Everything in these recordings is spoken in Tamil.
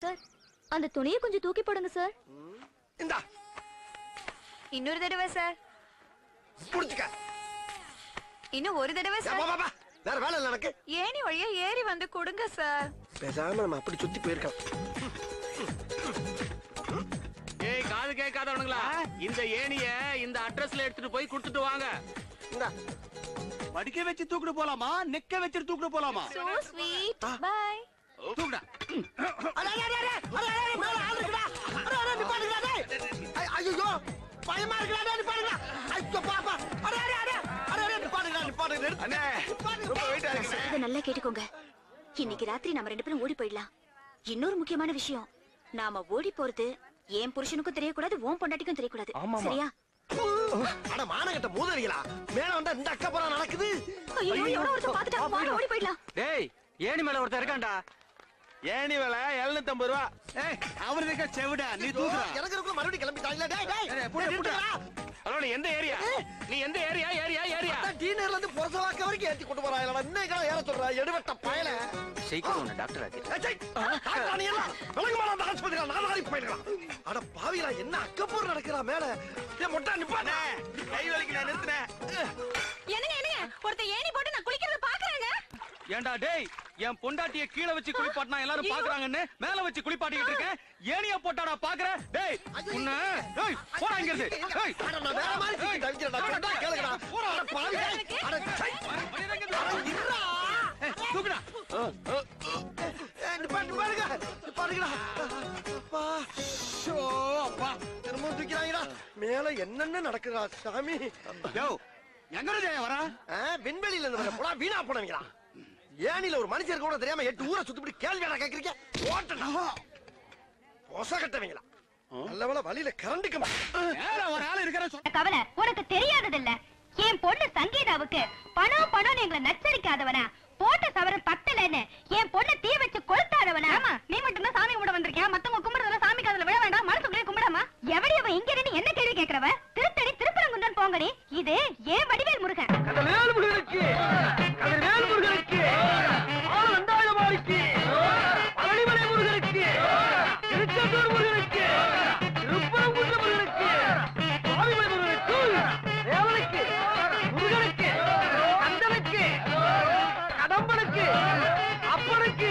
சார் அந்த துணியை கொஞ்சம் தூக்கி போடுங்க சார் இந்தா இன்னொரு தடவை சார் புடிச்சுக்க இன்னும் ஒரு தடவை ஏ, சார் வா, வா, வா. வேற வேலை இல்லை எனக்கு ஏணி வழியா ஏறி வந்து கொடுங்க சார் பேசாம நம்ம அப்படி சுத்தி போயிருக்கோம் ஏய் காது கேட்காதவனுங்களா இந்த ஏணிய இந்த அட்ரஸ்ல எடுத்துட்டு போய் கொடுத்துட்டு வாங்க இந்தா படிக்க வச்சு தூக்கிட்டு போலாமா நிக்க வச்சு தூக்கிட்டு போலாமா சோ ஸ்வீட் பை தூக்குடா அட, அட, அட, அட, அட, அட, அட, மேல ஆள் இருக்குடா. அட, அட, நிப்பாட்டுங்கடா, டேய். ஐ- ஐயையோ, பயமா இருக்குடா, டேய், நிப்பாட்டுங்கடா. ஐயோ, பாப்பா. அட, அட, அட, அட, அட, நிப்பாட்டுங்கடா, நிப்பாட்டுங்க, நிறுத்து. நிப்பாட்டுங்க. ரொம்ப வெயிட்டா இருக்கு இதை நல்லா கேட்டுக்கோங்க இன்னைக்கு ராத்திரி நம்ம ரெண்டு பேரும் ஓடி போயிடலாம் இன்னொரு முக்கியமான விஷயம் நாம ஓடி போறது என் புருஷனுக்கும் தெரியக்கூடாது உன் பொண்டாட்டிக்கும் தெரியக்கூடாது சரியா அட, மானங்கெட்ட மூதறிகளா. மேல வந்தா இந்த அக்கப்புறம் நடக்குது ஐயோ எவ்வளவு ஒருத்தர் பாத்துட்டா வாங்க ஓடி போயிடலாம் டேய் ஏணி மேல ஒருத்தர் இருக்கான்டா ஏணி விலை எழுநூத்தி ஐம்பது ரூபா ஏய் அவர் இருக்க செவிடா நீ தூக்குடா இறங்குறதுக்குள்ள மறுபடியும் கிளம்பிட்டாங்களே, டேய், டேய். ஏய், புடி, டேய், புடி. நிறுத்துடா. ஹலோ நீ எந்த ஏரியா நீ எந்த ஏரியா ஏரியா ஏரியா அதான் டீ நேர்ல இருந்து புரசவாக்க வரைக்கும் ஏத்தி கொண்டு போறாங்களா இன்னைக்கு ஏற சொல்றா எடுவட்ட பயல சீக்கிரம் உன்னை டாக்டர் ஆக்கி அட பாவிகளா என்ன அக்கப்போர் நடக்கிறா மேல ஏன் மொட்டா நிப்பானே கை வலிக்கு நான் நிறுத்தினேன் என்னங்க என்னங்க ஒருத்தர் ஏணி போட்டு நான் குளிக்கிறத பாக்குறாங்க ஏன்டா டேய் என் பொண்டாட்டிய கீழே வச்சு குளிப்பாட்டினா எல்லாரும் பாக்குறாங்கன்னு மேல வச்சு குளிப்பாட்டிக்கிட்டு இருக்கேன் ஏனியா போட்டாடா பாக்குற டேய் உன்ன டேய் போடா இங்க இருந்து டேய் அட நான் வேற மாதிரி சிக்கி தவிக்கிறேன்டா சொன்னா கேளுங்கடா அட பாவிகளா அட சை அட இருடா தூக்குடா ஏய், நிப்பாட்டு, நிப்பாட்டுங்க. நிப்பாட்டுங்கடா. அப்பா. ஷோ, அப்பா. திரும்பவும் தூக்கிறாங்கடா. மேல என்னென்ன நடக்குதா சாமி யோ எங்க இருந்து வரா ஆ, விண்வெளியில இருந்து வர போடா வீணா போனவங்களா ஏனில ஒரு மனுஷர் கூட தெரியாம எட்டு ஊரை சுத்தி கேள்வி வேணா கேக்குறீங்க ஓட்டடா பொச கட்டவங்களா நல்ல வேளை வழியில கரண்டுக்கு வேற ஒரு ஆள் இருக்கிற சொன்ன கவலை உனக்கு தெரியாதது இல்ல என் பொண்ணு சங்கீதாவுக்கு பணம் பணம் எங்களை நச்சரிக்காதவனா போட்ட சவரம் பத்தலன்னு என் பொண்ணு தீ வச்சு கொளுத்தாதவனா ஆமா நீ மட்டும் தான் சாமி கும்பிட வந்திருக்கியா மத்தவங்க கும்பிடுறதுல சாமி காதுல விழ வேண்டாம் மனசுக்குள்ளே கும்பிடாமா எவடி அவன் இங்க இருந்து என்ன கேள்வி கேக்குறவ திருத்தணி திருப்பரங்குன்றன் போங்கடி இது ஏன் வடிவேல் முருகன் வேல் முருகனுக்கு வேல் முருகனுக்கு ஆனந்தாயமாருக்கு பழனிமலை முருகனுக்கு திருச்செந்தூர் முருகனுக்கு திருப்பரங்குன்ற முருகனுக்கு சுவாமிமலை முருகனுக்கு தேவனுக்கு முருகனுக்கு கந்தனுக்கு கடம்பனுக்கு அப்பனுக்கு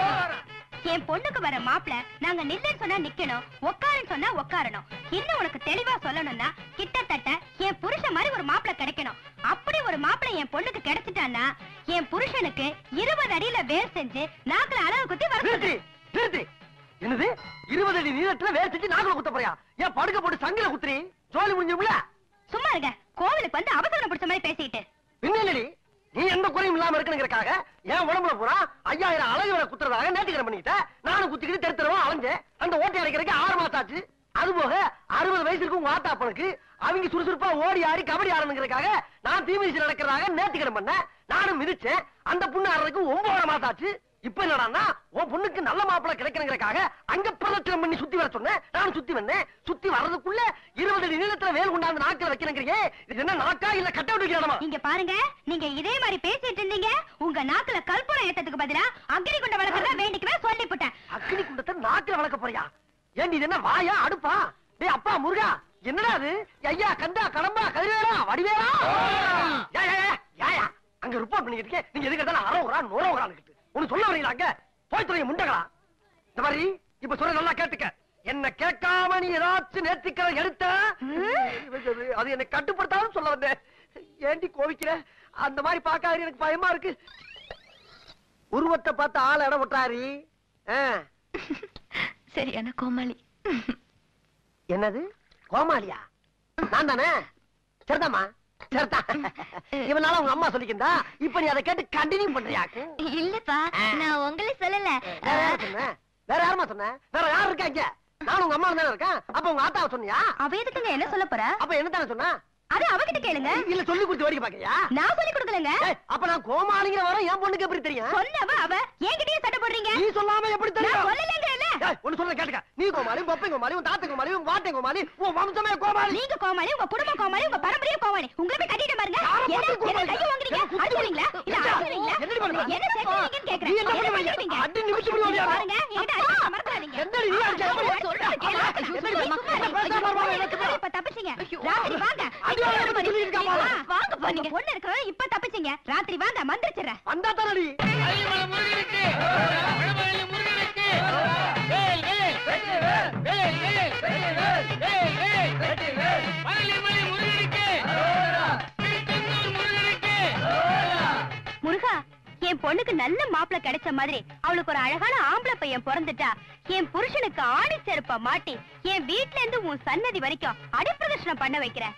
என் பொண்ணுக்கு வர மாப்பிள நாங்க நில்லுன்னு சொன்னா நிக்கணும் உட்காருன்னு சொன்னா உட்காரணும் இன்னும் உனக்கு தெளிவா சொல்லணும்னா கிட்டத்தட்ட என் புருஷன் மாதிரி ஒரு மாப்பிள கிடைக்கணும் அப்படி ஒரு மாப்பிள என் பொண்ணுக்கு கிடைச்சிட்டான்னா என் புருஷனுக்கு இருபது அடியில வேர் செஞ்சு நாக்குல அளவு குத்தி வர நிறுத்தி நிறுத்தி என்னது இருபது அடி நீளத்துல வேர் செஞ்சு நாக்குல குத்த போறியா ஏன் படுக்க போட்டு சங்கில குத்துறி ஜோலி முடிஞ்சும்ல சும்மா இருங்க கோவிலுக்கு வந்து அவசரம் பிடிச்ச மாதிரி பேசிக்கிட்டு பின்னலி நீ எந்த குறையும் இல்லாம இருக்கணுங்கிறக்காக என் உடம்புல பூரா ஐயாயிரம் அழகு வர குத்துறதாக நேற்றுக்கிற பண்ணிட்ட நானும் குத்திக்கிட்டு தெரு தெருவா அலைஞ்சேன் அந்த ஓட்டை அடைக்கிறதுக்கு ஆறு மாசம் ஆச்சு அது போக அறுபது வயசு இருக்கும் உங்க ஆத்தா அப்பனுக்கு அவங்க சுறுசுறுப்பா ஓடி ஆடி கபடி ஆடணுங்கிறதுக்காக நான் தீமிதிச்சு நடக்கிறதாக நேற்றுக்கிற பண்ணேன் நானும் மிதிச்சேன் அந்த புண்ணு ஆடுறதுக்கு ஒன்பது மாசம் ஆச்சு இப்ப என்னடான்னா உன் பொண்ணுக்கு நல்ல மாப்பிளை கிடைக்கணுங்கிறக்காக அங்க பிரதட்சணம் பண்ணி சுத்தி வர சொன்னேன் நானும் சுத்தி வந்தேன் சுத்தி வர்றதுக்குள்ள இருபது அடி நீளத்துல வேல் கொண்டாந்து நாக்கில வைக்கிறேங்கிறீங்க இது என்ன நாக்கா இல்ல கட்ட விட்டு வைக்கணுமா இங்க பாருங்க நீங்க இதே மாதிரி பேசிட்டு இருந்தீங்க உங்க நாக்குல கற்பூரம் ஏத்ததுக்கு பதிலா அக்னி குண்ட வளர்க்கறதா வேண்டிக்கவே சொல்லிவிட்டேன் அக்னி குண்டத்தை நாக்கில வளர்க்க போறியா ஏண்டி இது என்ன வாயா அடுப்பா டேய் அப்பா முருகா என்னடா அது ஐயா கந்தா கடம்பா கதிரவேலா வடிவேலா யா, யா, யா, யா, யா. அங்க ரிப்போர்ட் பண்ணிக்கிட்டு இருக்கேன். நீங்க எதுக்கு எடுத்தாலும் அறவுறா நுறவுறான்னு ஒண்ணு சொல்ல வரீங்களா அங்க போய் துறைய முண்டகளா இந்த மாதிரி இப்ப சொல்ல நல்லா கேட்டுக்க என்ன கேட்காம நீ ஏதாச்சும் நேர்த்திக்கலை எடுத்த அது என்னை கட்டுப்படுத்தாதுன்னு சொல்ல வந்தேன் ஏண்டி கோவிக்கிற அந்த மாதிரி பார்க்காது எனக்கு பயமா இருக்கு உருவத்தை பார்த்து ஆள் இடம் விட்டாரி சரியான கோமாளி என்னது கோமாளியா நான் தானே சரிதாம்மா சரிதான் இவனால உங்க அம்மா சொல்லிக்கிந்தா இப்ப நீ அதை கேட்டு கண்டினியூ பண்றியாக்கு இல்லப்பா நான் உங்களை சொல்லல வேற யார் சொன்ன வேற யாருமா சொன்ன வேற யார் இருக்காங்க நான் உங்க அம்மா தானே இருக்கேன் அப்ப உங்க ஆத்தாவை சொன்னியா அவ எதுக்குங்க என்ன சொல்ல போறா அப்ப என்ன தானே சொன்னா அது அவகிட்ட கேளுங்க இல்ல சொல்லி கொடுத்து வேடிக்கை பாக்கறியா நான் சொல்லி கொடுக்கலங்க ஏய், அப்ப நான் கோமாளிங்கிற வர என் பொண்ணுக்கு எப்படி தெரியும் சொன்னவ அவ என்கிட்டயே சட்டை போடுறீங்க நீ சொல்லாம எப்படி நான் தெரியும் சொல்லலங்க இல்ல ஏய், ஒண்ணு சொல்ல கேட்டுக்க நீ கோமாளி உன் பப்பை கோமாளி உன் தாத்தை கோமாளி உன் வாட்டை கோமாளி உன் வம்சமே கோமாளி நீங்க கோமாளி உங்க குடும்பம் கோமாளி உங்க பரம்பரையும் கோமாளி உங்களை போய் கட்டிட்டு பாருங்க யாரை என்ன பார்த்து கோமாளி? என்ன கையை வாங்குறீங்க எனக்கு குத்து- அடிச்சுவீங்களா இல்ல ஏண்டா? அடிச்சுவீங்களா என்னடி பண்ற? என்ன சேர்த்துவீங்கன்னு கேக்குறேன் நீ என்ன என்ன பண்ணுவீங்க? பண்ணுவீங்க? அடி நிமிஷம் விடுவாங்க. பாருங்க என்கிட்ட அடிச்சு மறந்துடாதீங்க இப்ப தப்பிச்சீங்க ராத்திரி வாங்க அது வேற எப்படி சொல்லிட்டு இருக்கா பாரு. வாங்க போனீங்க பொண்ணு இருக்கிறவங்க இப்ப தப்பிச்சீங்க ராத்திரி வாங்க மந்திரிச்சிடுறேன் வந்தா தானடி முருகா என் பொண்ணுக்கு நல்ல மாப்பிளை கிடைச்ச மாதிரி அவளுக்கு ஒரு அழகான ஆம்பளை பையன் பிறந்துட்டா என் புருஷனுக்கு ஆணி செருப்ப மாட்டி என் வீட்ல இருந்து உன் சன்னதி வரைக்கும் அடிப்பிரதர்ஷனம் பண்ண வைக்கிறேன்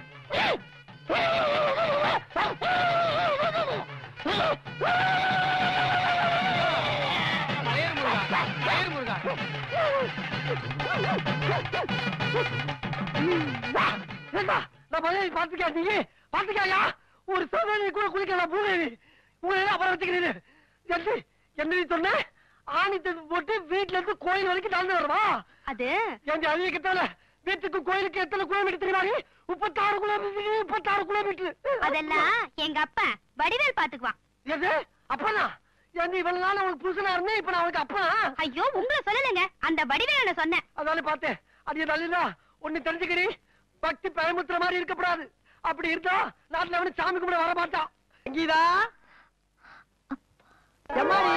ஏண்டா, நான் மலையை பாத்துக்கா நீ பாத்துக்காயா ஒரு சோதனை கூட குளிக்கலாம் பூதேவி உங்களை அப்புறம் வச்சுக்கிறீங்க என்ன என்ன நீ சொன்ன ஆணி தந்து போட்டு வீட்டுல இருந்து கோயில் வரைக்கும் நடந்து வருவா அது எங்க அதிக கிட்டால வீட்டுக்கு கோயிலுக்கு எத்தனை கிலோமீட்டர் தெரியுமா முப்பத்தாறு கிலோமீட்டர் முப்பத்தாறு கிலோமீட்டர் அதெல்லாம் எங்க அப்பா வடிவேல் பாத்துக்குவான் எது அப்பனா எங்க இவ்வளவு நாள் அவனுக்கு புருஷனா இருந்தேன் இப்ப நான் அவனுக்கு அப்பா ஐயோ உங்களை சொல்லலைங்க அந்த வடிவேல நான் சொன்னேன் அதானே பார்த்தேன் அது நல்லா ஒண்ணு தெரிஞ்சுக்கிறீ பக்தி பயமுத்துற மாதிரி இருக்கப்படாது அப்படி இருந்தா நாட்டுல அவனு சாமி கும்பிட வர மாட்டான் கீதா எம்மாடி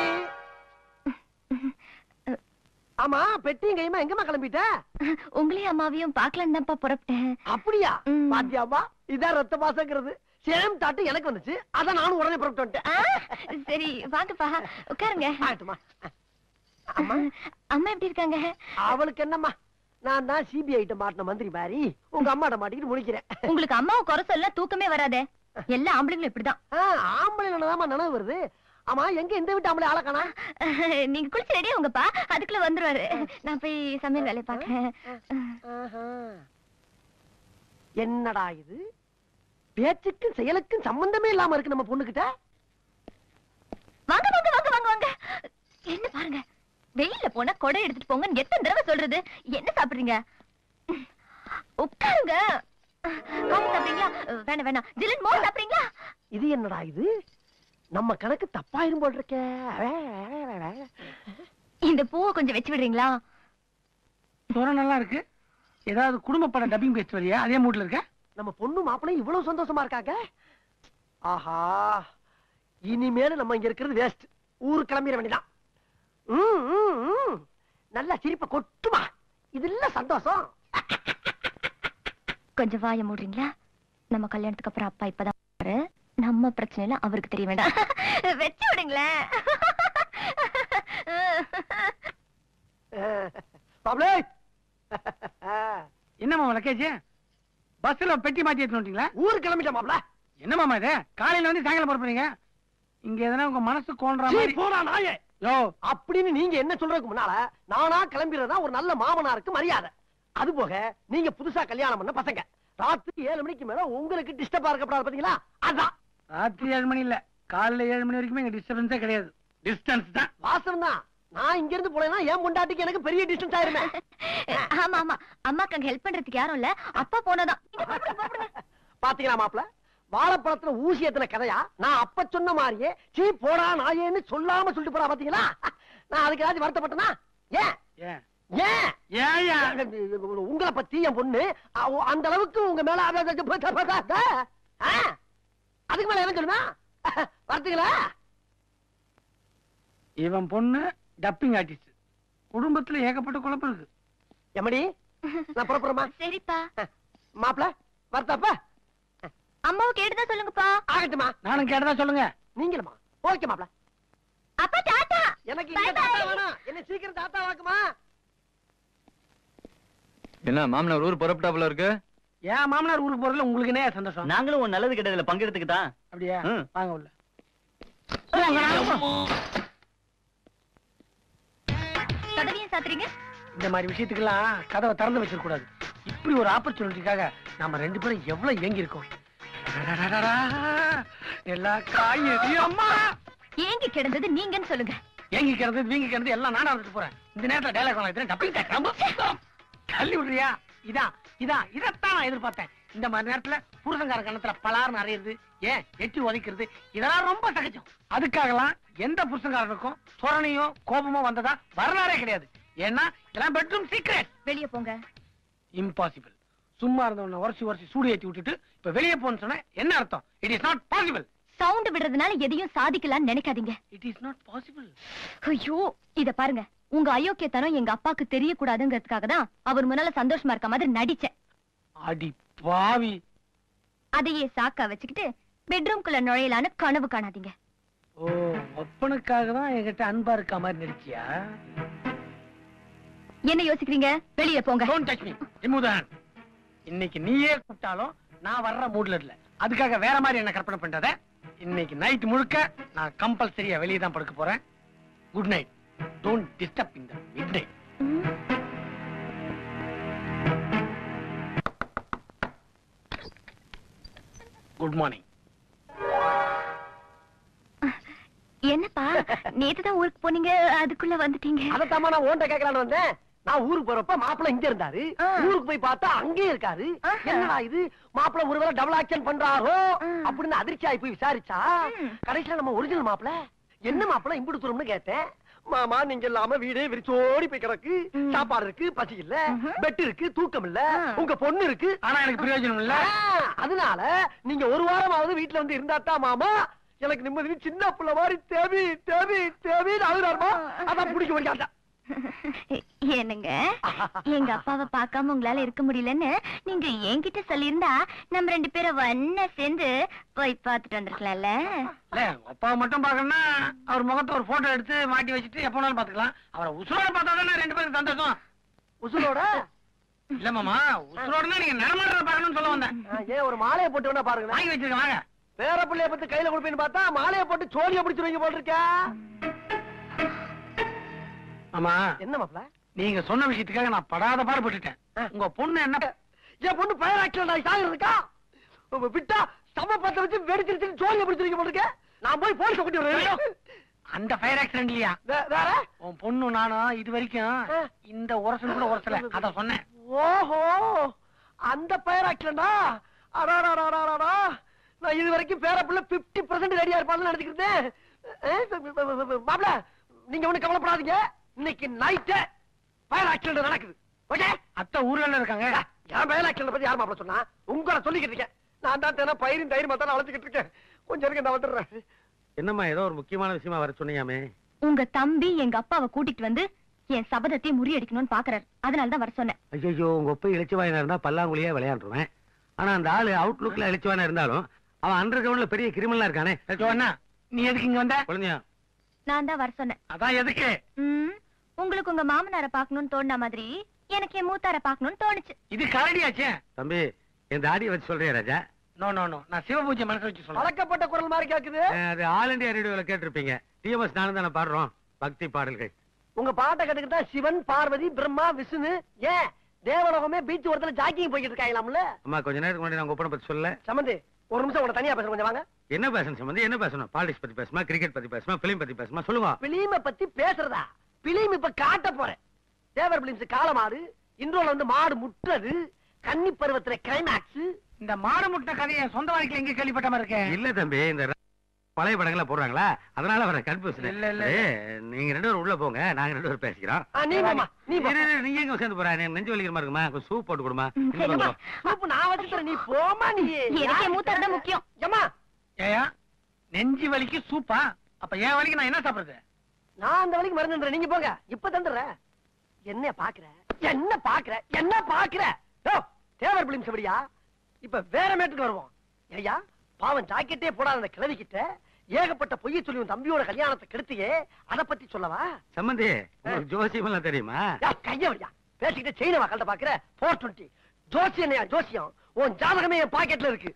ஆமா பெட்டியும் கையுமா எங்கம்மா கிளம்பிட்ட உங்களையும் அம்மாவையும் பாக்கலான்னு தான்ப்பா புறப்பட்டேன் அப்படியா ம். பாத்தியாமா இதான் ரத்த பாசங்கிறது சேம் தாட்டு எனக்கு வந்துச்சு அதான் நானும் உடனே புறப்பட்டு வந்துட்டேன் சரி வாங்கப்பா உட்காருங்க ஆகட்டுமா அம்மா அம்மா எப்படி இருக்காங்க அவளுக்கு என்னம்மா நான் தான் சிபிஐ கிட்ட மாட்டின மந்திரி மாதிரி உங்க அம்மாட்ட மாட்டிக்கிட்டு முடிக்கிறேன் உங்களுக்கு அம்மாவை குறை சொல்ல தூக்கமே வராதே எல்லா ஆம்பளைங்களும் இப்படிதான் ஆ, ஆம்பளை நினைதாம்மா நினைவு வருது ஆமா எங்க இந்த வீட்டு ஆம்பளை ஆளக்கானா நீங்க குளிச்சு ரெடியா உங்கப்பா அதுக்குள்ள வந்துருவாரு நான் போய் சமையல் வேலையை பாக்கேன் என்னடா இது பேச்சுக்கும் செயலுக்கும் சம்பந்தமே இல்லாம இருக்கு நம்ம பொண்ணுகிட்ட வாங்க வாங்க வாங்க வாங்க வாங்க என்ன பாருங்க வெயில்ல போனா கொடை எடுத்துட்டு போங்கன்னு எத்தனை தடவை சொல்றது என்ன சாப்பிடுறீங்க உட்காருங்க காஃபி சாப்பிடுறீங்களா வேணாம் வேணாம் ஜில்லன் மோர் சாப்பிடுறீங்களா இது என்னடா இது நம்ம கணக்கு தப்பாயிரும் போல் இருக்கே இந்த பூவை கொஞ்சம் வச்சு விடுறீங்களா சுரம் நல்லா இருக்கு ஏதாவது குடும்ப படம் டப்பிங் பேச்சு வரியா அதே மூட்ல இருக்க நம்ம பொண்ணு மாப்பிள்ளையும் இவ்வளவு சந்தோஷமா இருக்காங்க ஆஹா இனிமேல் நம்ம இங்க இருக்கிறது வேஸ்ட் ஊரு கிளம்பிட வேண்டியதான் ம், ம், ம். நல்லா சிரிப்ப கொட்டுமா இது இல்ல சந்தோஷம் கொஞ்சம் வாய மூடுறீங்களா நம்ம கல்யாணத்துக்கு அப்புறம் அப்பா இப்பதான் வராரு. நம்ம பிரச்சனைல அவருக்கு தெரிய வேண்டாம் வச்சு விடுங்களேன் பாப்ளே என்னம்மா லக்கேஜ் பஸ்ல பெட்டி மாத்தி எடுத்துட்டீங்களா ஊரு கிளம்பிட்ட மாப்ள என்னமாமா இது காலையில வந்து சாயங்காலம் புறப்படுறீங்க இங்க எதனா உங்க மனசு கோன்ற சீ, மாதிரி போடா நாயே யோ அப்படின்னு நீங்க என்ன சொல்றதுக்கு முன்னால நானா கிளம்பிறதா ஒரு நல்ல மாமனாருக்கு மரியாதை அது போக நீங்க புதுசா கல்யாணம் பண்ண பசங்க ராத்திரி ஏழு மணிக்கு மேல உங்களுக்கு டிஸ்டர்பா இருக்கப்படாது பாத்தீங்களா அதான் ராத்திரி ஏழு மணி இல்ல காலையில ஏழு மணி வரைக்குமே இங்க டிஸ்டர்பன்ஸே கிடையாது டிஸ்டன்ஸ் தான் வாசம் தான் நான் இங்க இருந்து போனேன்னா என் பொண்டாட்டிக்கு எனக்கு பெரிய டிஸ்டன்ஸ் ஆயிருமே ஆமா ஆமா அம்மாக்கு அங்க ஹெல்ப் பண்றதுக்கு யாரும் இல்ல அப்பா போனதான் இங்க போடுங்க, போடுங்க. பாத்தீங்களா மாப்ள வாழைப்பழத்துல ஊசி எத்தனை கதையா நான் அப்ப சொன்ன மாதிரியே சீ போடா நாயேன்னு சொல்லாம சொல்லிட்டு போறா பாத்தீங்களா நான் அதுக்கு ஏதாச்சும் வருத்தப்பட்டனா ஏன் ஏன் ஏன் ஏயா உங்களை பத்தி என் பொண்ணு அவ- அந்த அளவுக்கு உங்க மேல அத- அத- அத- அத- அத- அத- ஆ? அதுக்கு மேல என்ன சொல்லுமா வரத்துங்களா இவன் பொண்ணு டப்பிங் ஆர்டிஸ்ட் குடும்பத்துல ஏகப்பட்ட குழப்பம் இருக்கு எம்மடி நான் புறப்புறமா சரிப்பா மாப்பிள வரத்தாப்பா அம்மாவை கேட்டுதான் சொல்லுங்கப்பா ஆகட்டுமா நானும் கேட்டதா சொல்லுங்க நீங்களுமா ஓகே மாப்பிள அப்பா டாட்டா எனக்கு Bye, இங்க தாத்தா bye. வேணாம் என்ன சீக்கிரம் தாத்தா வாக்குமா என்ன மாமனார் ஊர் புறப்பட்டாப்புல இருக்கு ஏன் மாமனார் ஊருக்கு போறதுல உங்களுக்கு என்ன சந்தோஷம் நாங்களும் உன் நல்லது கெட்டதுல பங்கெடுத்துக்கு தான் அப்படியா ம். வாங்க உள்ள போங்க, நாங்க போறோம். கதவையும் சாத்துறீங்க இந்த மாதிரி விஷயத்துக்கெல்லாம் கதவை திறந்து வச்சிருக்க கூடாது இப்படி ஒரு ஆப்பர்ச்சுனிட்டிக்காக நாம ரெண்டு பேரும் எவ்வளவு ஏங்கி இருக்கோம் அடடடடடா. எல்லா காயும் அம்மா ஏங்கி கிடந்தது நீங்கன்னு சொல்லுங்க ஏங்கி கிடந்து வீங்கி கிடந்து எல்லாம் நானா இருந்துட்டு போறேன் இந்த நேரத்துல டைலாக் வாங்க டப்பிங் டேக் தள்ளி விடுறியா இதான் இதான் இதைத்தான் நான் எதிர்பார்த்தேன் இந்த மாதிரி நேரத்துல புருஷங்கார கணத்துல பலார்னு அறையிறது ஏன் எட்டி உதைக்கிறது இதெல்லாம் ரொம்ப சகஜம் அதுக்காகலாம் எந்த புருஷங்காரனுக்கும் சொரணையோ கோபமோ வந்ததா வரலாறே கிடையாது ஏன்னா இதெல்லாம் பெட்ரூம் சீக்ரெட் வெளிய போங்க இம்பாசிபிள் சும்மா இருந்தவன உரசி உரசி சூடு ஏத்தி விட்டுட்டு இப்ப வெளியே போன்னு சொன்னா என்ன அர்த்தம் it is not possible sound விடுறதுனால எதையும் சாதிக்கலாம்னு நினைக்காதீங்க இட் இஸ் நாட் பாசிபிள் ஐயோ இத பாருங்க உங்க அயோக்கியத்தனம் எங்க அப்பாக்கு தெரியக்கூடாதுங்கிறதுக்காக தான் அவர் முன்னால சந்தோஷமா இருக்க மாதிரி நடிச்சேன் அடி பாவி அதையே சாக்கா வச்சுக்கிட்டு பெட்ரூம்குள்ள நுழையலான்னு கனவு காணாதீங்க ஓ ஒப்பனுக்காக தான் என்கிட்ட அன்பா இருக்க மாதிரி நடிச்சியா என்ன யோசிக்கிறீங்க வெளியே போங்க don't touch me remove the hand இன்னைக்கு நீயே கூப்பிட்டாலும் நான் வர்ற மூட்ல இல்ல அதுக்காக வேற மாதிரி என்ன கற்பனை பண்றத இன்னைக்கு நைட் முழுக்க நான் கம்பல்சரியா வெளியே தான் படுக்க போறேன் குட் நைட் டோன்ட் டிஸ்டர்ப் இந்த மிட் நைட் குட் மார்னிங் என்னப்பா நேத்து தான் ஊருக்கு போனீங்க அதுக்குள்ள வந்துட்டீங்க அதத்தாமா நான் ஓண்ட கேட்கலான்னு வந்தேன் நான் ஊருக்கு போறப்ப மாப்பிள்ள இங்க இருந்தாரு ஆ. ஊருக்கு போய் பார்த்தா அங்கேயே இருக்காரு ஆஹா. என்னடா இது மாப்பிள்ள ஒருவேளை டபுள் ஆக்ஷன் பண்றாரோ ஆ. அப்படின்னு அதிர்ச்சி ஆகி போய் விசாரிச்சா ம். கடைசியில நம்ம ஒரிஜினல் மாப்பிள்ள என்ன மாப்பிள்ள இம்புடு தூரம்னு கேட்டேன் மாமா நீங்க இல்லாம வீடே விரிச்சோடி போய் கிடக்கு ம். சாப்பாடு இருக்கு பசி இல்ல ம்ஹும். பெட் இருக்கு தூக்கம் இல்ல ஆ. உங்க பொண்ணு இருக்கு ஆனா எனக்கு பிரயோஜனம் இல்ல ஆ, அதனால நீங்க ஒரு வாரமாவது வீட்டுல வந்து இருந்தா மாமா எனக்கு நிம்மதி சின்ன புள்ள மாதிரி தேவி தேவி தேவின்னு அழுதாருமா அதான் பிடிக்க முடியாத என்னங்க எங்க அப்பாவை பார்க்காம உங்களால இருக்க முடியலன்னு நீங்க என்கிட்ட சொல்லியிருந்தா நம்ம ரெண்டு பேரும் ஒன்னா சேர்ந்து போய் பார்த்துட்டு வந்திருக்கலாம்ல இல்ல அப்பாவை மட்டும் பாக்கணும்னா அவர் முகத்தை ஒரு போட்டோ எடுத்து மாட்டி வச்சுட்டு எப்ப வேணாலும் பாத்துக்கலாம் அவரை உசுரோட பார்த்தா தானே ரெண்டு பேரும் சந்தோஷம் உசுலோட இல்ல மாமா உசுரோடனா நீங்க நடமாடுறத பாக்கணும்னு சொல்ல வந்தேன் ஆ, ஏன் ஒரு மாலையை போட்டு வேணா பாருங்க வாங்கி வச்சிருக்க வாங்க பேர பிள்ளைய பத்தி கையில கொடுப்பேன்னு பார்த்தா மாலையை போட்டு சோழிய பிடிச்சிருவீங்க போல் இருக்கா ஆமா என்ன மாப்ள நீங்க சொன்ன விஷயத்துக்காக நான் படாத பாடுபட்டுட்டேன் உங்க பொண்ணு என்ன என் பொண்ணு பயர் ஆக்சிடென்ட் ஆகி சாகுறதுக்கா உங்க விட்டா சம பத்த வச்சு வெடிச்சிருச்சு சோழிய பிடிச்சிருவீங்க போல் இருக்க நான் போய் போலீஸ் கூட்டி வரேன் அந்த ஃபயர் ஆக்சிடென்ட் இல்லையா வே- வேற உன் பொண்ணு நானும் இது வரைக்கும் இந்த உரசல் கூட உரசல அத சொன்னேன் ஓஹோ அந்த பயர் ஆக்சிடென்டா அடாடாடாடாடா நான் இது வரைக்கும் பேர பிள்ளை பிப்டி பர்சன்ட் ரெடியா இருப்பான்னு நினைச்சுக்கிட்டேன் மாப்ள நீங்க ஒண்ணு கவலைப்படாதீங்க இன்னைக்கு நைட்டு பயர் ஆக்சிடென்ட் நடக்குது ஓகே அத்தை ஊர்ல இருக்காங்க என் பயர் ஆக்சிடென்ட் பத்தி யார் மாப்ள சொன்னா உங்களை சொல்லிக்கிட்டு இருக்கேன் நான் தான் தினம் பயிரும் தயிரும் தான் அழைச்சிக்கிட்டு இருக்கேன் கொஞ்சம் இருக்க நான் வந்துடுறேன் என்னம்மா ஏதோ ஒரு முக்கியமான விஷயமா வர சொன்னீங்களாமே உங்க தம்பி எங்க அப்பாவை கூட்டிட்டு வந்து என் சபதத்தை முறியடிக்கணும்னு பாக்குறாரு அதனால தான் வர சொன்னேன் ஐயோ உங்க ஒப்பை இழிச்சவாயனா இருந்தா பல்லாங்குழியா விளையாண்டுருவேன் ஆனா அந்த ஆளு அவுட்லுக்ல இழிச்சவாயனா இருந்தாலும் அவன் அண்டர் கிரவுண்ட்ல பெரிய கிரிமினலா இருக்கானே ஐயோ, அண்ணா நீ எதுக்கு இங்க வந்த குழந்தையா நான் தான் வர சொன்னேன் அதான் எதுக்கு ம், உங்களுக்கு உங்க மாமனார பாக்கணும்னு தோணுன மாதிரி எனக்கு என் மூத்தார பாக்கணும்னு தோணுச்சு இது கரடியாச்சே தம்பி என் தாடியை வச்சு சொல்றியா ராஜா நோ நோ நோ நான் சிவபூஜை மனசு வச்சு சொல்றேன் பழக்கப்பட்ட குரல் மாதிரி கேக்குது அஹ், அது ஆல் இண்டியா ரேடியோல கேட்டிருப்பீங்க டிஎம்எஸ் நானும் தானே பாடுறோம் பக்தி பாடல்கள் உங்க பாட்டை கட்டுக்கிட்டா சிவன் பார்வதி பிரம்மா விஷ்ணு ஏன் தேவலோகமே பீச் ஓரத்துல ஜாக்கிங் போய்கிட்டு இருக்காங்களாம்ல அம்மா கொஞ்ச நேரத்துக்கு முன்னாடி நான் உங்க ஒப்பனை பத்தி சொல்ல சமந்தி ஒரு நிமிஷம் உங்களை தனியா பேசுறேன் கொஞ்சம் வாங்க என்ன பேசணும் சம்பந்தி என்ன பேசணும் பாலிடிக்ஸ் பத்தி பேசுமா கிரிக்கெட் பத்தி பேசுமா பிலிம் பத்தி பேசுமா சொல்லுங்க பிலிம பத்தி பேசுறதா பிலிம் இப்ப காட்ட போறேன் தேவர் பிலிம்ஸ் காலமாடு இன்றோல வந்து மாடு முட்டுறது கன்னி பருவத்துல கிளைமேக்ஸ் இந்த மாடு முட்டை கதையை சொந்த வாழ்க்கையில எங்க கேள்விப்பட்ட மாதிரி இருக்கேன் இல்ல தம்பி இந்த ர- பழைய படங்களா போடுறாங்களா அதனால வர கன்ஃபியூஷன் இல்ல, இல்ல, நீங்க ரெண்டு பேரும் உள்ள போங்க நாங்க ரெண்டு பேரும் பேசிக்கிறோம் நீ மாமா நீ போ. இரு, இரு, நீங்க எங்க சேர்ந்து போற எனக்கு நெஞ்சு வலிக்கிற மாதிரி இருக்குமா கொஞ்சம் சூப் போட்டு கொடுமா இன்னும் ஏம்மா, கொஞ்சம். சூப்பு நான் வச்சு தரேன் நீ போமா நீ எனக்கு என் மூத்தார் தான் முக்கியம் ஏம்மா ஏயா நெஞ்சு வலிக்கு சூப்பா அப்ப என் வலிக்கு நான் என்ன சாப்பிடுறது நான் அந்த வழிக்கு மறந்துடுறேன் நீங்க போங்க இப்ப தந்துடுறேன் என்ன பாக்குற என்ன பாக்குற என்ன பாக்குற ஓ, தேவர் பிலிம் செவடியா இப்ப வேற மேட்டுக்கு வருவோம் ஐயா பாவம் ஜாக்கெட்டே போடாத அந்த கிழவி கிட்ட ஏகப்பட்ட பொய்ய சொல்லி உன் தம்பியோட கல்யாணத்தை கெடுத்தியே அத பத்தி சொல்லவா சம்பந்தி உங்களுக்கு ஜோசியம் எல்லாம் தெரியுமா யா, கைய வழியா பேசிக்கிட்டு செயின கல்ட்ட பாக்குற போர் டுவெண்ட்டி ஜோசியனையா ஜோசியம் உன் ஜாதகமே என் பாக்கெட்ல இருக்கு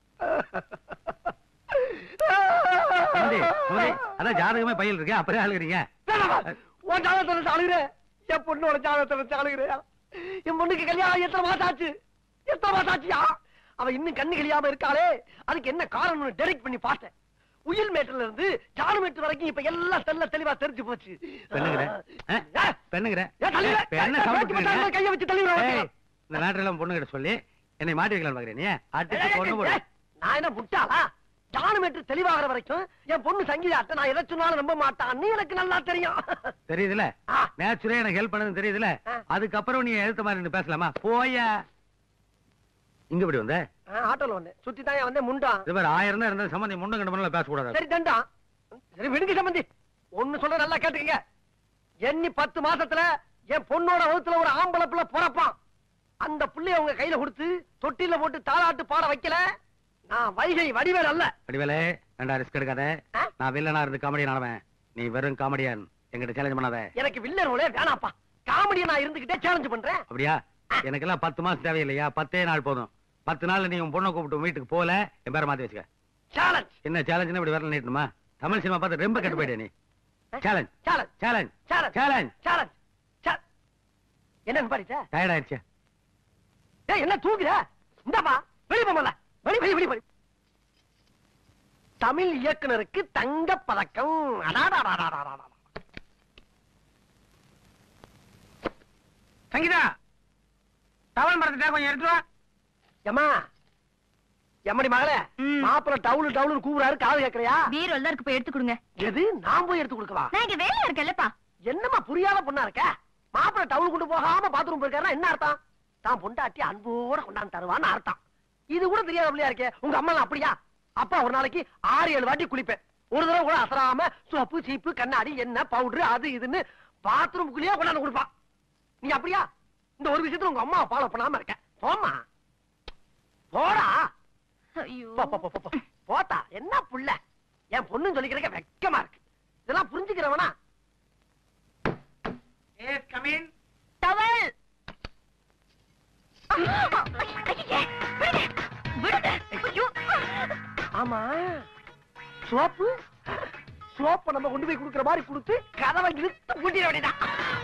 சம்பந்தி சம்பந்தி, அதான் ஜாதகமே பையல் இருக்கு அப்புறம் அழுகுறீங்க வேணாமா? உன் ஜாதகத்தை நினைச்சு அழுகுறேன் என் பொண்ணோட ஜாதகத்தை நினைச்சு அழுகுறேன் என் பொண்ணுக்கு கல்யாணம் எத்தனை மாசம் ஆச்சு எத்தனை மாசம் ஆச்சியா அவ இன்னும் கண்ணு கழியாம இருக்காளே அதுக்கு என்ன காரணம்னு டெரிக் பண்ணி பார்த்தேன் உயில் மேட்டுல இருந்து ஜானு மேட்டு வரைக்கும் இப்ப எல்லாம் தெல்ல தெளிவா தெரிஞ்சு போச்சு பெண்ணுங்கிற ஆ? ஏ, பெண்ணுங்கிற ஏ, தள்ளிடுற. இப்ப என்ன ஏ, சவுண்ட் பேச்சு பத்தாம கையை வச்சு தள்ளி விடுற ஏய், வச்சுக்கோ. இந்த நாட்டெல்லாம் பொண்ணுகிட்ட சொல்லி என்னை மாட்டி வைக்கலாம் பாக்குறேன் நீ ஏய், அடிச்சு ஏய், பொண்ணு போடு ஏய், நான் என்ன முட்டாளா டானுமேட்டர் தெளிவாகிற வரைக்கும் என் பொண்ணு சங்கீதாட்ட நான் எதை சொன்னாலும் நம்ப மாட்டான் நீ எனக்கு நல்லா தெரியும் தெரியுதுல ஆ. நேச்சுரே எனக்கு ஹெல்ப் பண்ணது தெரியுதுல ஆ. அதுக்கப்புறம் நீ எழுத்த மாதிரி நின்னு பேசலாமா போயா இங்க இப்படி வந்த ஆ, ஆட்டோல வந்தேன் சுத்தி தான் வந்தேன் முண்டான் இது மாதிரி ஆயிரம் தான் இருந்தா சம்பந்தி முண்டை கண்டு பண்ணல பேசக்கூடாது சரி தண்டான் சரி விடுங்க சம்பந்தி ஒண்ணு சொல்ல நல்லா கேட்டுக்கங்க எண்ணி பத்து மாசத்துல என் பொண்ணோட வகுத்துல ஒரு ஆம்பளை பிள்ளை பிறப்பான் அந்த பிள்ளைய உங்க கையில கொடுத்து தொட்டில போட்டு தாளாட்டு பாட வைக்கல நான் வைகை வடிவேல் அல்ல அடிவேலே வேண்டா ரிஸ்க் எடுக்காத ஆ? நான் வில்லனா இருந்து காமெடியன் ஆனவன் நீ வெறும் காமெடியன் என்கிட்ட சேலஞ்ச் பண்ணாத எனக்கு வில்லர் ரோலே வேணாப்பா காமெடியை நான் இருந்துகிட்டே சேலஞ்ச் பண்றேன் அப்படியா எனக்கெல்லாம் பத்து மாசம் தேவையில்லையா பத்தே நாள் போதும் பத்து நாள்ல நீ உன் பொண்ணை கூப்பிட்டு உன் வீட்டுக்கு போல என் பேரை மாத்தி வச்சுக்க சேலஞ்ச் என்ன சேலஞ்சுன்னு இப்படி வரல நீட்டணுமா தமிழ் சினிமா பார்த்து ரொம்ப கெட்டு போயிட்டே நீ challenge challenge challenge challenge challenge challenge என்ன பாடிட்ட டயர்ட் ஆயிடுச்சு ஏய் என்ன தூங்குற இந்தாப்பா வெளிய போமல வெளி வெளி வெளி வெளி தமிழ் இயக்குனருக்கு தங்க பதக்கம் அடாடாடாடாடாடா. சங்கீதா டவல் மறந்துட்டா கொஞ்சம் எடுத்து வா ஏம்மா எம்மடி மகளே ம். மாப்பிள்ள டவுலு டவுலு கூவுறாரு காது கேக்குறியா பீரோல தான் இருக்கு போய் எடுத்து கொடுங்க எது நான் போய் எடுத்து கொடுக்கவா நான் இங்க வேலையா இருக்கேன்லப்பா என்னம்மா புரியாத பொண்ணா இருக்க மாப்பிள்ள டவுல் கொண்டு போகாம பாத்ரூம் போயிருக்காருன்னா என்ன அர்த்தம் தான் பொண்டாட்டி அன்போட கொண்டாந்து தருவான்னு அர்த்தம் இது கூட தெரியாத பிள்ளையா இருக்கே உங்க அம்மா அப்படியா அப்பா ஒரு நாளைக்கு ஆறு ஏழு வாட்டி குளிப்பேன் ஒரு தடவை கூட அசராம சோப்பு சீப்பு கண்ணாடி என்ன பவுடர் அது இதுன்னு பாத்ரூம்குள்ளேயே கொண்டாந்து கொடுப்பான் நீ அப்படியா இந்த ஒரு விஷயத்துல உங்க அம்மா ஃபாலோ பண்ணாம இருக்க போம்மா போடா ஐயோ போ, போ, போ, போ, போ. போட்டா என்ன புள்ள என் பொண்ணுன்னு சொல்லிக்கிறக்க வெக்கமா இருக்கு இதெல்லாம் புரிஞ்சுக்கிறவனா எஸ் கமின் டவல் ஐயே, விடுங்க, விடுங்க. ஐயோ. ஆமா சோப்பு சோப்பை நம்ம கொண்டு போய் கொடுக்குற மாதிரி கொடுத்து கதவை இழுத்து பூட்டிட வேண்டியதான்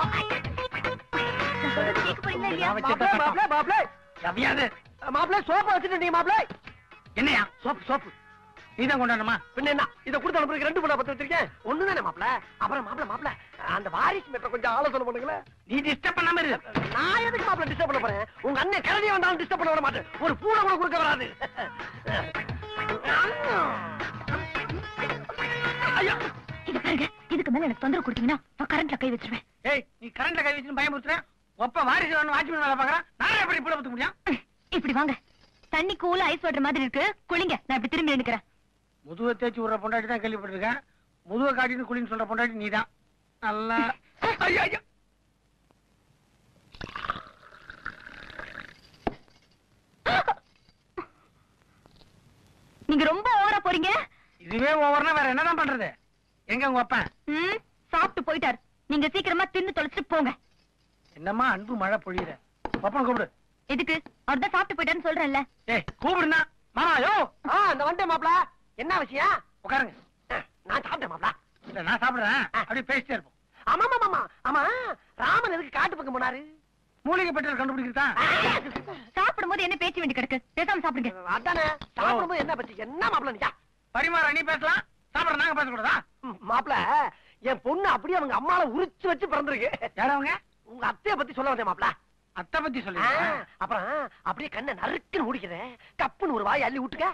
நான் சொல்றது கேட்க போறீங்களா இல்லையா? மாப்பிள, மாப்பிள, மாப்பிள. எவையாது மாப்பிள, சோப்பை வச்சுட்டு நீ மாப்பிள. என்னையா சோப்பு, சோப்பு. நீதான் கொண்டாடணுமா பின்ன என்ன இதை கொடுத்து அனுப்புறதுக்கு ரெண்டு பண்ண பத்து வச்சிருக்கேன் ஒண்ணுதானே மாப்பிள அப்புறம் மாப்பிள மாப்பிள அந்த வாரிசு மேட்டர் கொஞ்சம் ஆலோசனை பண்ணுங்களேன் நீ டிஸ்டர்ப் பண்ணாம இரு நான் எதுக்கு மாப்பிள டிஸ்டர்ப் பண்ண போறேன் உங்க அண்ணன் கரடி வந்தாலும் டிஸ்டர்ப் பண்ண விட மாட்டேன் ஒரு பூனை கூட கொடுக்க வராது ஐயோ இது பாருங்க இதுக்கு மேல எனக்கு தொந்தரவு கொடுத்தீங்கன்னா நான் கரண்ட்ல கை வச்சிருவேன் ஏய் நீ கரண்ட்ல கை வச்சுன்னு பயமுறுத்துற ஒப்ப வாரிசு ஒண்ணு வாட்ச்மேன் வேலை பாக்குறான் நான் எப்படி இப்படி பத்துக்க முடியும் இப்படி வாங்க தண்ணி கூல ஐஸ் வாட்டர் மாதிரி இருக்கு குளிங்க நான் இப்படி திரும்பி நினைக்கிறேன் முதுவை தேய்ச்சி விடுற பொண்டாட்டி தான் கேள்விப்பட்டிருக்கேன் முதுவை காட்டின்னு குளின்னு சொல்ற பொண்டாட்டி நீதான் நல்லா ஐயோ, ஐயோ. நீங்க ரொம்ப ஓவரா போறீங்க இதுவே ஓவர்னா வேற என்னதான் பண்றது எங்க உங்க அப்பன் ம், சாப்பிட்டு போயிட்டாரு நீங்க சீக்கிரமா தின்னு தொலைச்சிட்டு போங்க என்னம்மா அன்பு மழை பொழியுற அப்பன் கூப்பிடு எதுக்கு அவர் தான் சாப்பிட்டு போயிட்டாருன்னு சொல்றேன்ல ஏய் கூப்பிடுனா மாமா யோ ஆ இந்த வந்துட்டேன் மாப்பிள என்ன விஷயம் உட்காருங்க அஹ், நான் சாப்பிட்டேன் மாப்பிள இல்ல நான் சாப்பிடுறேன் அப்படியே பேசிட்டே இருப்போம் ஆமா ஆமா ஆமா ஆமா ராமன் எதுக்கு காட்டு பக்கம் போனாரு மூலிகை பெட்ரோல் கண்டுபிடிக்கிறதா சாப்பிடும் போது என்ன பேச்சு வேண்டி கிடக்கு பேசாம சாப்பிடுங்க அதானே சாப்பிடும்போது என்ன பத்தி என்ன மாப்பிள நீங்க பரிமாற நீ பேசலாம் சாப்பிட நாங்க பேசக்கூடாதா மாப்பிள என் பொண்ணு அப்படியே அவங்க அம்மால உரிச்சு வச்சு பிறந்திருக்கு யாரவங்க உங்க அத்தைய பத்தி சொல்ல வந்தேன் மாப்பிள அத்தை பத்தி ஆ, சொல்லி அப்புறம் அப்படியே கண்ணை நறுக்குன்னு முடிக்கிறேன் கப்புன்னு ஒரு வாய் அள்ளி விட்டுக்க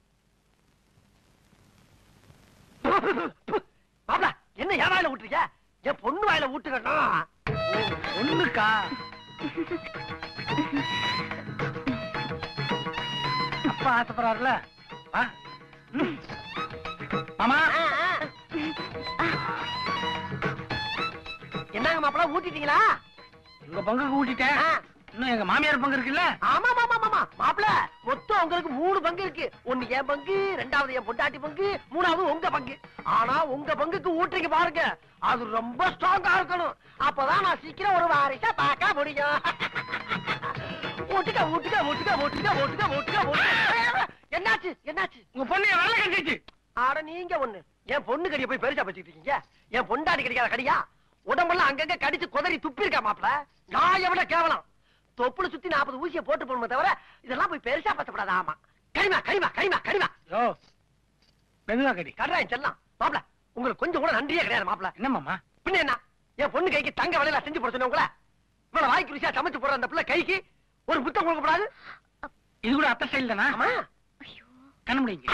மாப்பிள என்ன என் வாயில விட்டுருக்க என் பொண்ணு வாயில விட்டுக்கணும் ஒண்ணுக்கா அப்பா ஆசைப்படுறாருல வா ம். மாமா என்னங்க மாப்பிள ஊட்டிட்டீங்களா உங்க பங்குக்கு ஊட்டிட்டேன் ஆ. இன்னும் எங்க மாமியார் பங்கு இருக்குல்ல ஆமா ஆமா ஆமா ஆமா மாப்பிள மொத்தம் உங்களுக்கு மூணு பங்கு இருக்கு ஒண்ணு என் பங்கு ரெண்டாவது என் பொண்டாட்டி பங்கு மூணாவது உங்க பங்கு ஆனா உங்க பங்குக்கு ஊட்டுறீங்க பாருங்க அது ரொம்ப ஸ்ட்ராங்கா இருக்கணும் அப்பதான் நான் சீக்கிரம் ஒரு வாரிசா பார்க்க முடியும் ஊட்டுக்க ஊட்டுக்க ஊட்டுக்க ஊட்டுக்க ஊட்டுக்க ஊட்டுக்க ஊட்டுக்க என்னாச்சு என்னாச்சு உங்க பொண்ணு என் வெள்ளை கட்டிச்சு ஆட நீங்க ஒண்ணு என் பொண்ணு கடிய போய் பெருசா வச்சுக்கிட்டு இருக்கீங்க என் பொண்டாடி கடிக்காத கடியா உடம்பெல்லாம் அங்கங்க கடிச்சு குதறி துப்பி இருக்கா மாப்பிள நான் எவ்வளவு கேவலம் தொப்புல சுத்தி நாற்பது ஊசியை போட்டு போடுமே தவிர இதெல்லாம் போய் பெருசா பத்தப்படாது ஆமா கரிமா கரிமா கரிமா கரிமா யோ மெதுவா கடி கர்றா செல்லாம் மாப்பிள உங்களுக்கு கொஞ்சம் கூட நன்றியே கிடையாது மாப்பிள என்ன மாமா பின்ன என்ன என் பொண்ணு கைக்கு தங்க வலையில செஞ்சு போட சொன்னவங்கள இவ்வளவு வாய்க்கு ருசியா சமைச்சு போடுற அந்த பிள்ளை கைக்கு ஒரு புத்தம் கொடுக்கப்படாது இது கூட அத்தை ஸ்டைல் தானா ஆமா கண்ண முடியுங்க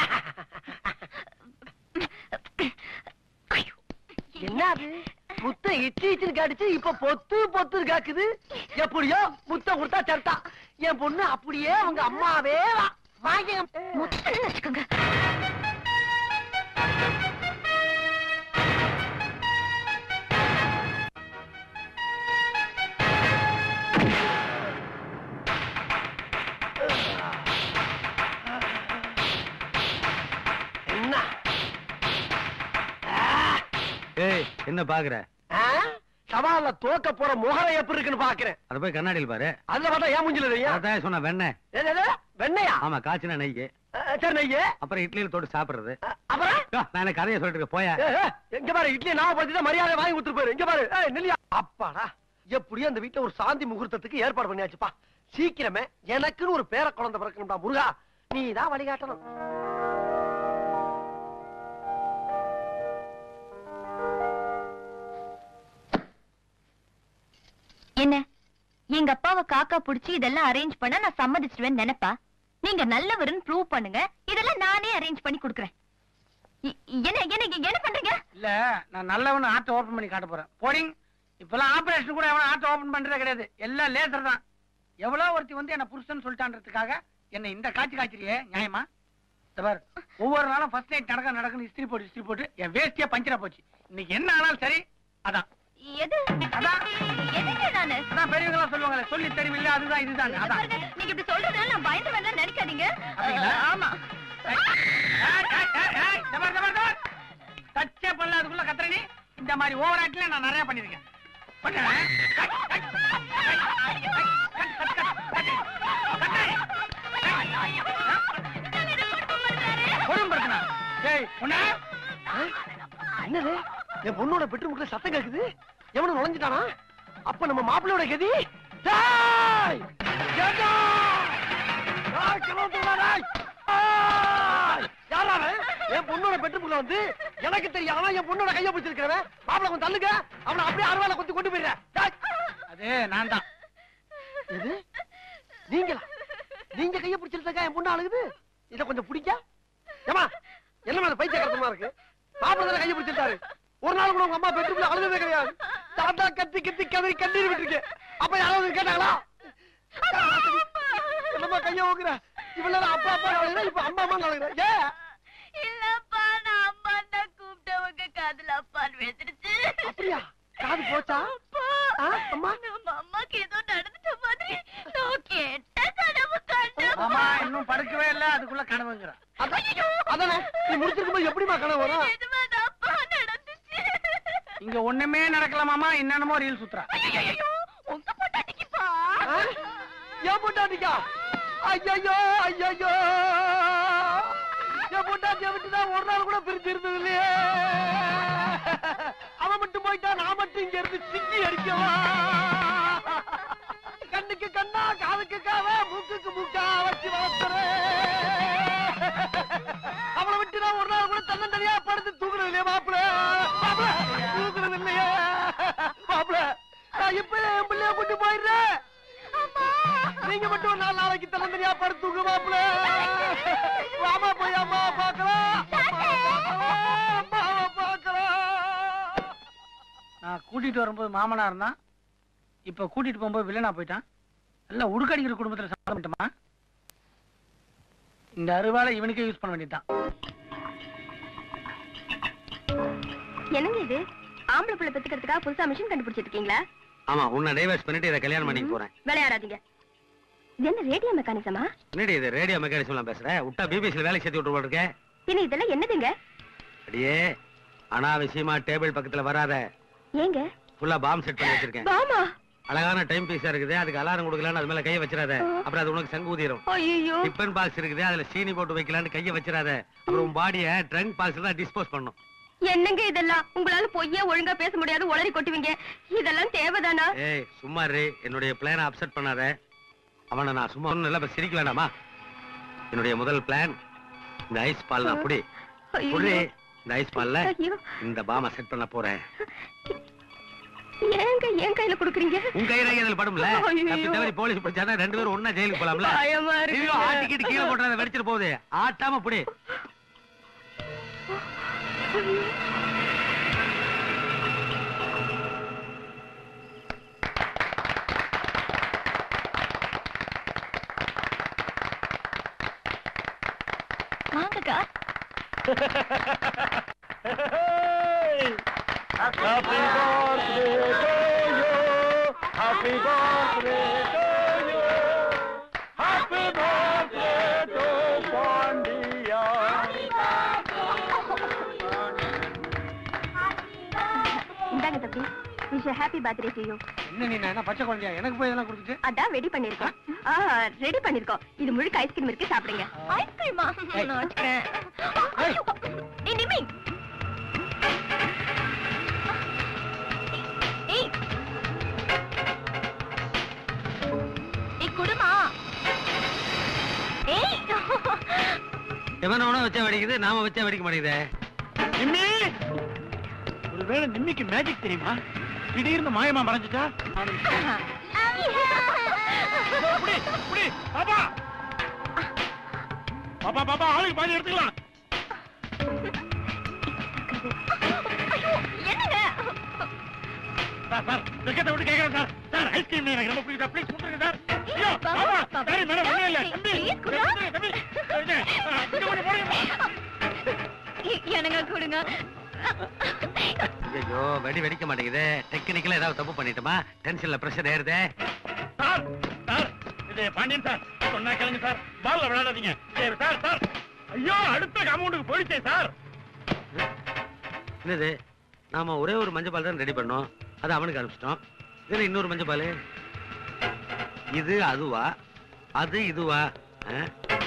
என்ன அது முத்த இச்சி இச்சின்னு காடிச்சு இப்ப பொத்து பொத்து காக்குது எப்படியோ முத்த கொடுத்தா சரட்டா என் பொண்ணு அப்படியே அவங்க அம்மாவே வா. வாங்க முத்தன்னு வச்சுக்கோங்க என்ன ஏய் என்ன பாக்குற ஆ? சவால்ல தோக்க போற முகரம் எப்படி இருக்குன்னு பாக்குறேன் அத போய் கண்ணாடியில் பாரு அதுல பார்த்தா ஏன் மூஞ்சில தெரியும் அதான் சொன்ன வெண்ணெய் ஏது, ஏது? வெண்ணையா ஆமா காய்ச்சின நெய்க்கு ஆ, சரி நெய்யு அப்புறம் இட்லியில தொட்டு சாப்பிடுறது ஆ, அப்புறம் யோ, நான் எனக்கு கதையை சொல்லிட்டு இருக்கேன் போய ஏய், ஏய், எங்க பாரு இட்லி நான் பத்தி மரியாதை வாங்கி கொடுத்துட்டு போயிரு இங்க பாரு ஏய், நில்லியா அப்பாடா எப்படியும் அந்த வீட்டுல ஒரு சாந்தி முகூர்த்தத்துக்கு ஏற்பாடு பண்ணியாச்சுப்பா சீக்கிரமே எனக்குன்னு ஒரு பேர குழந்தை பிறக்கணும்டா முருகா நீ தான் வழிகாட்டணும் என்ன எங்க அப்பாவை காக்கா புடிச்சு இதெல்லாம் அரேஞ்ச் பண்ண நான் சம்மதிச்சிடுவேன் நினைப்பா நீங்க நல்லவருன்னு ப்ரூவ் பண்ணுங்க இதெல்லாம் நானே அரேஞ்ச் பண்ணி கொடுக்குறேன் இ- என்ன என்ன என்ன பண்றீங்க இல்ல நான் நல்லவன் ஆட்டை ஓபன் பண்ணி காட்ட போறேன் போடிங் இப்பெல்லாம் ஆபரேஷன் கூட எவனும் ஆட்டை ஓபன் பண்றதே கிடையாது எல்லாம் லேசர் தான் எவ்வளவு ஒருத்தி வந்து என்ன புருஷன் சொல்லிட்டான்றதுக்காக என்ன இந்த காட்சி காய்ச்சிரியே நியாயமா இந்த பாரு ஒவ்வொரு நாளும் ஃபர்ஸ்ட் நைட் நடக்க நடக்குன்னு இஸ்திரி போட்டு இஸ்திரி போட்டு என் வேஸ்டியா பஞ்சரா போச்சு இன்னைக்கு என்ன ஆனாலும் சரி அதான் எது அதான். எதுக்கு நானு அதான் பெரியவங்க எல்லாம் சொல்லுவாங்களே சொல்லி தெரிவில்லை அதுதான் இதுதான் அதான் பாருங்க, நீங்க இப்படி சொல்றதுனால நான் பயந்து வேண்டாம் நினைக்காதீங்க அப்படிங்களா? ஆமா ஏய், ஏய், ஏய், ஏய், ஏய், இந்த பாரு, இந்த பாரு, இந்த பாரு. டச்சே பண்ணல அதுக்குள்ள கத்துற நீ இந்த மாதிரி ஓவர் ஆக்ட்ல நான் நிறைய பண்ணிருக்கேன் பண்ணுறேன். Cut, cut, cut, cut, cut, cut, cut, cut. கொடுமைப்படுத்தினா? ஏய், உன்னை? என்னது என் பொண்ணோட பெட்ரூமுக்குள்ள சத்தம் கேக்குது எவனும் நுழைஞ்சிட்டானா அப்ப நம்ம மாப்பிள்ளையோட கதி டேய்! ஏண்டா? டேய், கிளம்புடா, டேய்! டேய்! யாரா அவன்? என் பொண்ணோட பெட்ரூமுக்குள்ள வந்து எனக்கு தெரியாம என் பொண்ணோட கைய பிடிச்சிருக்கிறவன் மாப்பிள்ளை கொஞ்சம் தள்ளுங்க அவனை அப்படியே அறுவாலை கொத்தி கொண்டு போயிடுறேன் டேய்! அது நான் தான் எது நீங்களா நீங்க கைய பிடிச்சிருக்கா என் பொண்ணு அழுகுது இத கொஞ்சம் பிடிக்க ஏமா என்ன மேல பைத்தியக்காரத்தமா இருக்கு மாப்பிள்ளை தானே கைய பிடிச்சிருக்காரு ஒரு நாள் கூட உங்க அம்மா பெட்ரூம்ல அழுததே கிடையாது தாத்தா கத்தி கத்தி கதறி கண்ணீர் விட்டுருக்கு அப்ப யாராவது கேட்டாங்களா என்னம்மா கைய ஓங்குற இவ்வளவு நேரம் அப்பா அப்பா அழுகுற இப்ப அம்மா அம்மா அழுகுற ஏ இல்லப்பா நான் அம்மா தான் கூப்பிட்டவங்க காதுல அப்பான்னு வந்துருச்சு அப்படியா காது போச்சா ஆ, அம்மா நம்ம அம்மாக்கு ஏதோ நடந்துட்ட மாதிரி நான் கேட்ட கனவு கண்டேன் மாமா இன்னும் படுக்கவே இல்ல அதுக்குள்ள கனவுங்கிற அதான் அதானே நீ முடிச்சிருக்கும் போது எப்படிமா கனவு வரும் நிஜமாதான்ப்பா நடந்துச்சு இங்க ஒண்ணுமே நடக்கல மாமா என்னென்னமோ ரீல் சுத்துறா ஐயோ உங்க பொண்டாட்டிக்குப்பா ஆ? என் பொண்டாட்டிக்கா ஐயோ ஐயோ என் பொண்டாட்டிய விட்டுதான் ஒரு நாள் கூட பிரிஞ்சு இருந்தது இல்லையே அவன் மட்டும் போயிட்டா நான் மட்டும் இங்க இருந்து சிக்கி அடிக்கவா கண்ணுக்கு கண்ணா காதுக்கு காவ மூக்குக்கு மூக்கா வச்சு வளர்த்துறேன் அவளை விட்டு நான் ஒரு நாள் கூட தன்னந்தனியா படுத்து தூக்குறது இல்லையா மாப்பிள மாப்பிள தூக்குறது இல்லையா மாப்பிள நான் இப்ப என் பிள்ளைய கூட்டு போயிடுறேன் நீங்க மட்டும் ஒரு நாள் நாளைக்கு தன்னந்தனியா படுத்து தூக்கு மாப்பிள வாமா போய் அம்மா பாக்கலாம் அம்மாவை பாக்கலாம் நான் கூட்டிட்டு வரும்போது மாமனா இருந்தான் இப்ப கூட்டிட்டு போகும்போது வில்லனா போயிட்டான் எல்லாம் உடுக்கடிக்கிற குடும்பத்துல சம்மதம் பண்ணிட்டோமா இந்த அருவாளை இவனுக்கே யூஸ் பண்ண வேண்டியதுதான் என்னங்க இது ஆம்பளை பிள்ளை பெத்துக்கிறதுக்காக புதுசா மிஷின் கண்டுபிடிச்சிட்டு இருக்கீங்களா ஆமா உன்னை டைவர்ஸ் பண்ணிட்டு இதை கல்யாணம் பண்ணிக்க போறேன் விளையாடாதீங்க இது என்ன ரேடியோ மெக்கானிசமா என்னடி இது ரேடியோ மெக்கானிசம்லாம் பேசுற விட்டா பிபிசியில் வேலைக்கு சேர்த்து விட்டு இருக்கேன் பின்ன இதெல்லாம் என்னதுங்க அடியே அனாவசியமா டேபிள் பக்கத்துல வராத ஏங்க ஃபுல்லா பாம் செட் பண்ணி வச்சிருக்கேன் பாமா அழகான டைம் பீஸா இருக்குது அதுக்கு அலாரம் கொடுக்கலான்னு அது மேல கைய வச்சிடாத அப்புறம் அது உனக்கு சங்கு ஊதிரும் ஐயோ டிஃபன் பாக்ஸ் இருக்குது அதுல சீனி போட்டு வைக்கலான்னு கைய வச்சிடாத அப்புறம் உன் பாடிய ட்ரங்க் பாக்ஸ்ல தான் டிஸ்போஸ் பண்ணும் என்னங்க இதெல்லாம் உங்களால பொய்யா ஒழுங்கா பேச முடியாது உளறி கொட்டுவீங்க இதெல்லாம் தேவைதானா ஏய் சும்மா இரு என்னுடைய பிளானை அப்செட் பண்ணாத அவனை நான் சும்மா ஒண்ணும் இல்ல இப்ப சிரிக்க வேண்டாமா என்னுடைய முதல் பிளான் இந்த ஐஸ் பால் தான் புடி ஐயோ. புடி இந்த ஐஸ் பால்ல ஐயோ இந்த பாம செட் பண்ண போறேன் ஏங்க என் கையில குடுக்குறீங்க உன் கையில இதுல படும்ல ஐயையோ. தப்பி தவறி போலீஸ் பிடிச்சாதான் ரெண்டு பேரும் ஒண்ணா ஜெயிலுக்கு போலாம்ல பயமா இருக்கு. ஐயோ ஆட்டிக்கிட்டு கீழே போட்டுறத வெடிச்சிட்டு போகுது ஆட்டாம புடி வாங்கக்கா இந்தாங்க தம்பி wish happy birthday to you என்ன நீ நான் என்ன பச்சை குழந்தையா எனக்கு போய் இதெல்லாம் கொடுத்துட்டு அதான் ரெடி பண்ணிருக்கோம் ஆ ரெடி பண்ணிருக்கோம் இது முழுக்க ஐஸ்கிரீம் இருக்கு சாப்பிடுங்க ஐஸ்கிரீமா நான் வச்சுக்கிறேன் ஐயோ, ஏய் நிம்மி ஏய் ஏய் குடுமா ஏய் எவன உணவு வச்சா வெடிக்குது நாம வச்சா வெடிக்க மாட்டேங்குதே நிம்மி ஒருவேளை நிம்மிக்கு மேஜிக் தெரியுமா திடீர்னு மாயமா மறைஞ்சிட்டா புடி புடி பாப்பா பாப்பா பாப்பா ஆளுக்கு பாதி எடுத்துக்கலாம் என்னங்க சார் சார் வெக்கத்தை விட்டு கேட்கறேன் சார் சார் ஐஸ்கிரீம் எனக்கு ரொம்ப பிடிக்கும் ப்ளீஸ் கொடுத்துருங்க சார் ஐயோ பாப்பா, பாப்பா பாப்பா. சரி மேடம் ஒண்ணும் இல்ல ஏய், தம்பி please, குடா. தம்பி, தம்பி ஆ, இங்க கொஞ்சம் போடுங்க எனக்கு கொடுங்க ஐயோ வெடி வெடிக்க மாட்டேங்குது டெக்னிக்கலா ஏதாவது தப்பு பண்ணிட்டோமா டென்ஷன்ல பிரஷர் ஏறுதே சார் சார் இது பாண்டியன் சார் சொன்னா கேளுங்க சார் பால்ல விளையாடாதீங்க சரி சார் சார் ஐயோ அடுத்த அமௌண்ட்டுக்கு போயிடுச்சே சார் என்னது நாம ஒரே ஒரு மஞ்சள் பால் தான் ரெடி பண்ணோம் அது அவனுக்கு அனுப்பிச்சிட்டோம் இதுல இன்னொரு மஞ்சள் பால் இது அதுவா அது இதுவா ஆ?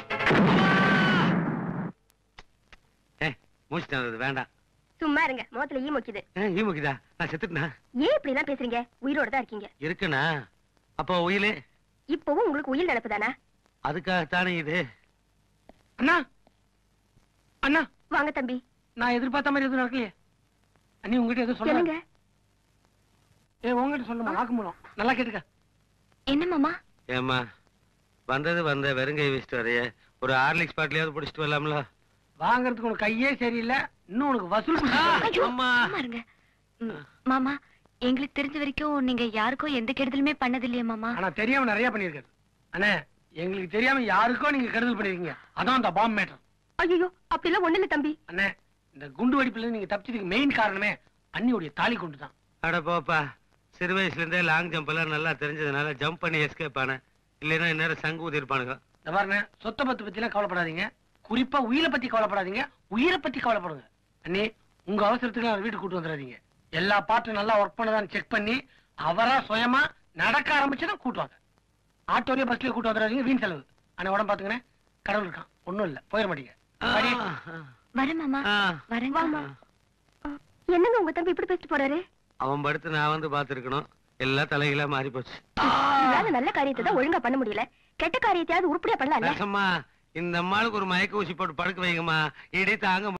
ஏ மூச்சு அது வேண்டாம் சும்மா இருங்க முகத்துல ஈ முக்கிது ஏ, ஈ முக்கிதா நான் செத்துட்டேனா ஏன் இப்படி எல்லாம் பேசுறீங்க உயிரோட தான் இருக்கீங்க இருக்குண்ணா அப்போ உயிலு இப்பவும் உங்களுக்கு உயிர் நினப்பு தானே அதுக்காகத்தானே இது அண்ணா அண்ணா வாங்க தம்பி நான் எதிர்பார்த்த மாதிரி எதுவும் நடக்கலையே அண்ணி உங்ககிட்ட எதுவும் சொல்லுங்க சொல்லுங்க ஏ உங்ககிட்ட சொல்லுமா வாக்குமூலம் நல்லா கேட்டுக்க என்ன மாமா ஏம்மா வந்தது வந்த வெறுங்கை வீசிட்டு வரைய ஒரு ஹார்லிக்ஸ் பாட்டிலையாவது பிடிச்சிட்டு வரலாம்ல வாங்குறதுக்கு உனக்கு கையே சரியில்லை இன்னும் உனக்கு வசூல் பண்ண- ஐயோ, அம்மா. சும்மா இருங்க ம், மாமா எங்களுக்கு தெரிஞ்ச வரைக்கும் நீங்க யாருக்கும் எந்த கெடுதலுமே பண்ணது இல்லையா மாமா ஆனா தெரியாம நிறைய பண்ணிருக்காரு அண்ணே எங்களுக்கு தெரியாம யாருக்கோ நீங்க கெடுதல் பண்ணிருக்கீங்க அதான் அந்த பாம்பு மேட்டர் ஐயோ அப்படிலாம் ஒண்ணு இல்ல தம்பி அண்ணே இந்த குண்டு வெடிப்புல இருந்து நீங்க தப்பிச்சதுக்கு மெயின் காரணமே அண்ணியோடைய தாலி கொண்டு தான் அட போப்பா சிறு வயசுல இருந்தே லாங் ஜம்ப் எல்லாம் நல்லா தெரிஞ்சதுனால ஜம்ப் பண்ணி எஸ்கேப் ஆனேன் இல்லைன்னா இந்நேரம் சங்கு ஊதிருப்பானுங்க இந்த பாருங்க சொத்தை பத்து பத்தி எல்லாம் கவலைப்படாதீங்க குறிப்பா உயிரை பத்தி கவலைப்படாதீங்க உயிரை பத்தி கவலைப்படுங்க அண்ணி உங்க அவசரத்துக்கு அவர் வீட்டுக்கு கூட்டு வந்துடாதீங்க எல்லா பாட்டும் நல்லா ஒர்க் பண்ணதான்னு செக் பண்ணி அவரா சுயமா நடக்க ஆரம்பிச்சுதான் கூட்டுவாங்க ஆட்டோலயே பஸ்லயே கூட்டு வந்துடாதீங்க வீண் செலவு ஆனா உடம்பு பாத்துக்கிறேன் கடவுள் இருக்கான் ஒண்ணும் இல்ல போயிட மாட்டீங்க சரி. வரேன் மாமா ஆ. வரேங்க என்னங்க உங்க தம்பி இப்படி பேசிட்டு போறாரு அவன் படுத்து நான் வந்து பாத்துருக்கணும் எல்லாம் தலைகளா மாறி போச்சு இதால நல்ல காரியத்தை தான் ஒழுங்கா பண்ண முடியல கெட்ட காரியத்தையாவது உருப்படியா பண்ணலாம்ல நரசம்மா இந்த அம்மாளுக்கு ஒரு மயக்க ஊசி போட்டு படுக்க வைங்கம்மா இடி தாங்க